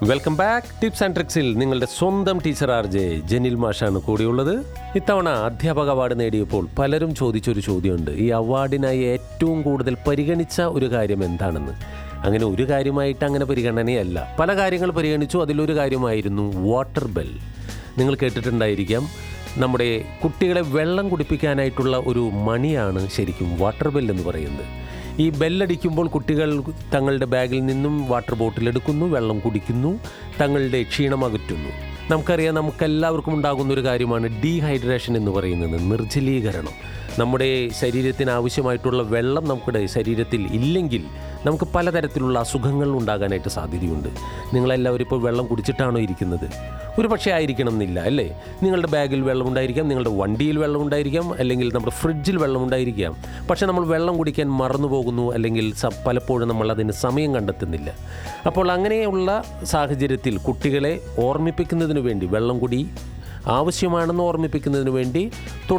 welcome back tips and ട്രിക്സിൽ നിങ്ങളുടെ സ്വന്തം ടീച്ചർ ആർ ജെ ജനിൽ മാഷാണ് കൂടിയുള്ളത് ഇത്തവണ അധ്യാപക അവാർഡ് നേടിയപ്പോൾ പലരും ചോദിച്ചൊരു ചോദ്യമുണ്ട് ഈ അവാർഡിനായി ഏറ്റവും കൂടുതൽ പരിഗണിച്ച ഒരു കാര്യം എന്താണെന്ന് അങ്ങനെ ഒരു കാര്യമായിട്ട് അങ്ങനെ പരിഗണനയല്ല പല കാര്യങ്ങൾ പരിഗണിച്ചു അതിലൊരു കാര്യമായിരുന്നു വാട്ടർ ബെൽ നിങ്ങൾ കേട്ടിട്ടുണ്ടായിരിക്കാം നമ്മുടെ കുട്ടികളെ വെള്ളം കുടിപ്പിക്കാനായിട്ടുള്ള ഒരു മണിയാണ് ശരിക്കും വാട്ടർ ബെൽ എന്ന് പറയുന്നത് ഈ ബെല്ലടിക്കുമ്പോൾ കുട്ടികൾ തങ്ങളുടെ ബാഗിൽ നിന്നും വാട്ടർ ബോട്ടിൽ എടുക്കുന്നു വെള്ളം കുടിക്കുന്നു തങ്ങളുടെ ക്ഷീണം അകറ്റുന്നു നമുക്കറിയാം നമുക്കെല്ലാവർക്കും ഉണ്ടാകുന്ന ഒരു കാര്യമാണ് ഡീഹൈഡ്രേഷൻ എന്ന് പറയുന്നത് നിർജ്ജലീകരണം നമ്മുടെ ശരീരത്തിന് ആവശ്യമായിട്ടുള്ള വെള്ളം നമ്മുടെ ശരീരത്തിൽ ഇല്ലെങ്കിൽ നമുക്ക് പലതരത്തിലുള്ള അസുഖങ്ങൾ ഉണ്ടാകാനായിട്ട് സാധ്യതയുണ്ട് നിങ്ങളെല്ലാവരും ഇപ്പോൾ വെള്ളം കുടിച്ചിട്ടാണോ ഇരിക്കുന്നത് ഒരു പക്ഷേ ആയിരിക്കണം എന്നില്ല അല്ലേ നിങ്ങളുടെ ബാഗിൽ വെള്ളം ഉണ്ടായിരിക്കാം നിങ്ങളുടെ വണ്ടിയിൽ വെള്ളം ഉണ്ടായിരിക്കാം അല്ലെങ്കിൽ നമ്മുടെ ഫ്രിഡ്ജിൽ വെള്ളം ഉണ്ടായിരിക്കാം പക്ഷേ നമ്മൾ വെള്ളം കുടിക്കാൻ മറന്നു പോകുന്നു അല്ലെങ്കിൽ സ- പലപ്പോഴും നമ്മൾ അതിന് സമയം കണ്ടെത്തുന്നില്ല അപ്പോൾ അങ്ങനെയുള്ള സാഹചര്യത്തിൽ കുട്ടികളെ ഓർമ്മിപ്പിക്കുന്നതിന് വേണ്ടി വെള്ളം കുടി ആവശ്യമാണെന്ന് ഓർമ്മിപ്പിക്കുന്നതിന് വേണ്ടി